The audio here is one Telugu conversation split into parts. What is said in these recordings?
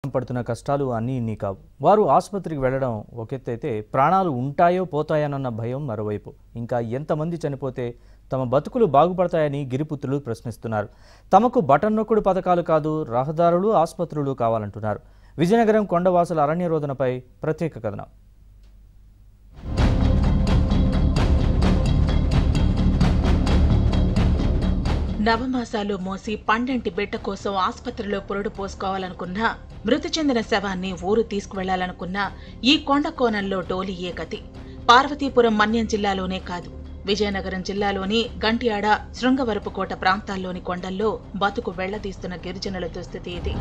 పడుతున్న కష్టాలు అన్నీ ఇన్ని కావు వారు ఆసుపత్రికి వెళ్ళడం ఒక ఎత్తు అయితే ప్రాణాలు ఉంటాయో పోతాయోనన్న భయం మరోవైపు ఇంకా ఎంతమంది చనిపోతే తమ బతుకులు బాగుపడతాయని గిరిపుత్రులు ప్రశ్నిస్తున్నారు తమకు బటన్ నొక్కుడు పథకాలు కాదు రహదారులు ఆసుపత్రులు కావాలంటున్నారు విజయనగరం కొండవాసుల అరణ్య రోదనపై ప్రత్యేక కథనం నవమాసాలు మోసి పండంటి బిడ్డ కోసం ఆసుపత్రిలో పురుడు పోసుకోవాలనుకున్నా మృతి చెందిన శవాన్ని ఊరు తీసుకువెళ్లాలనుకున్నా ఈ కొండ కోణంలో డోలియే గతి పార్వతీపురం మన్యం జిల్లాలోనే కాదు విజయనగరం జిల్లాలోని గంట్యాడ శృంగవరపుకోట ప్రాంతాల్లోని కొండల్లో బతుకు వెళ్లదీస్తున్న గిరిజనుల దుస్థితి ఇది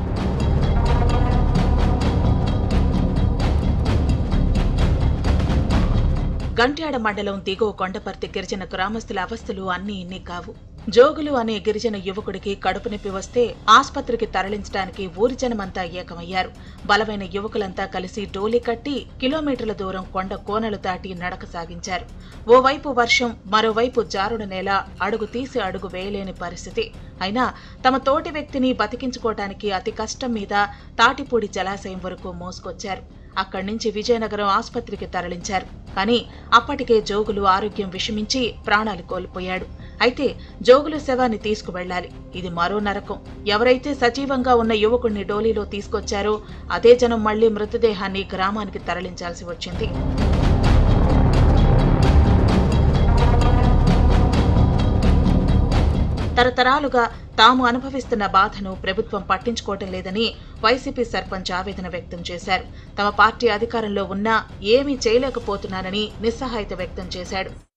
గంట్యాడ మండలం దిగువ కొండపర్తి గిరిజన గ్రామస్తుల అవస్థలు అన్నీ ఇన్ని కావు జోగులు అనే గిరిజన యువకుడికి కడుపు నొప్పి వస్తే ఆస్పత్రికి తరలించడానికి ఊరి జనమంతా ఏకమయ్యారు బలమైన యువకులంతా కలిసి డోలి కట్టి కిలోమీటర్ల దూరం కొండ కోనలు దాటి నడక సాగించారు ఓవైపు వర్షం మరోవైపు జారుడు నేల అడుగు తీసి అడుగు వేయలేని పరిస్థితి అయినా తమ తోటి వ్యక్తిని బతికించుకోవటానికి అతి కష్టం మీద తాటిపూడి జలాశయం వరకు మోసుకొచ్చారు అక్కడి నుంచి విజయనగరం ఆసుపత్రికి తరలించారు కానీ అప్పటికే జోగులు ఆరోగ్యం విషమించి ప్రాణాలు కోల్పోయాడు అయితే జోగులు శవాన్ని తీసుకువెళ్లాలి ఇది మరో నరకం ఎవరైతే సజీవంగా ఉన్న యువకుణ్ణి డోలీలో తీసుకొచ్చారో అదే జనం మళ్లీ మృతదేహాన్ని గ్రామానికి తరలించాల్సి వచ్చింది తరతరాలుగా తాము అనుభవిస్తున్న బాధను ప్రభుత్వం పట్టించుకోవటం లేదని వైసీపీ సర్పంచ్ ఆవేదన వ్యక్తం చేశారు తమ పార్టీ అధికారంలో ఉన్నా ఏమీ చేయలేకపోతున్నానని నిస్సహాయత వ్యక్తం చేశాడు